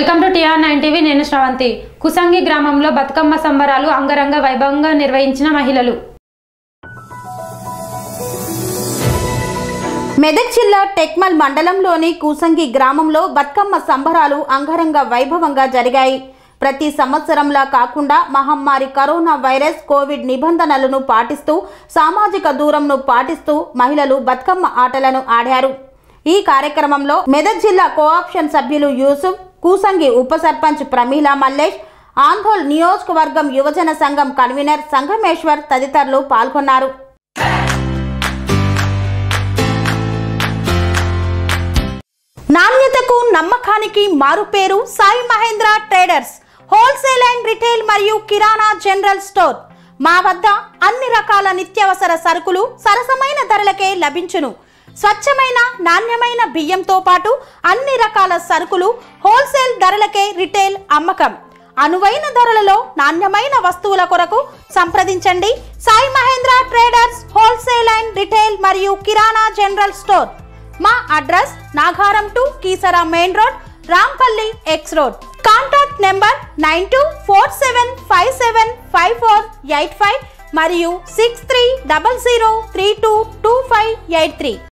welcome to TR nine TV నేను శ్రవంతి కుసంగి గ్రామంలో బతుకమ్మ సంబరాలు అంగరంగ వైభవంగా నిర్వహించిన మహిళలు మెదక్ జిల్లా టెక్మల్ మండలంలోని కూసంగి గ్రామంలో బతుకమ్మ సంబరాలు అంగరంగ వైభవంగా జరిగాయి ప్రతి సంవత్సరంలా కాకుండా మహమ్మారి కరోనా వైరస్ కోవిడ్ నిబంధనలను పాటిస్తూ సామాజిక దూరంను పాటిస్తూ మహిళలు బతుకమ్మ ఆటలను ఆడారు ఈ కార్యక్రమంలో మెదక్ జిల్లా కోఆప్షన్ సభ్యులు యూసుఫ్ కూసంగి ఉప సర్పంచ్ ప్రమీల మల్లేష్ ఆంధోల్ నియోజకవర్గం యువజన సంఘం కన్వీనర్ సంగమేశ్వర్ తదితరులు పాల్గొన్నారు నాణ్యతకు నమ్మకానికి మారుపేరు Sai Mahendra traders wholesale and retail మరియు కిరాణా జనరల్ స్టోర్ మా వద్ద అన్ని రకాల నిత్యావసర సరుకులు సరసమైన ధరలకే లభించును స్వచ్ఛమైన నాణ్యమైన బియ్యంతో పాటు అన్ని రకాల సరుకులు హోల్సేల్ ధరలకే రిటైల్ అమ్మకం అనువైన ధరలలో నాణ్యమైన వస్తువుల కొరకు సంప్రదించండి Sai Mahendra traders wholesale and retail మరియు కిరాణా జనరల్ స్టోర్ మా address Nagaram to Keesara main road Rampalli X road contact number nine two four seven five seven five four eight five మరియు six three double zero three two two five eight three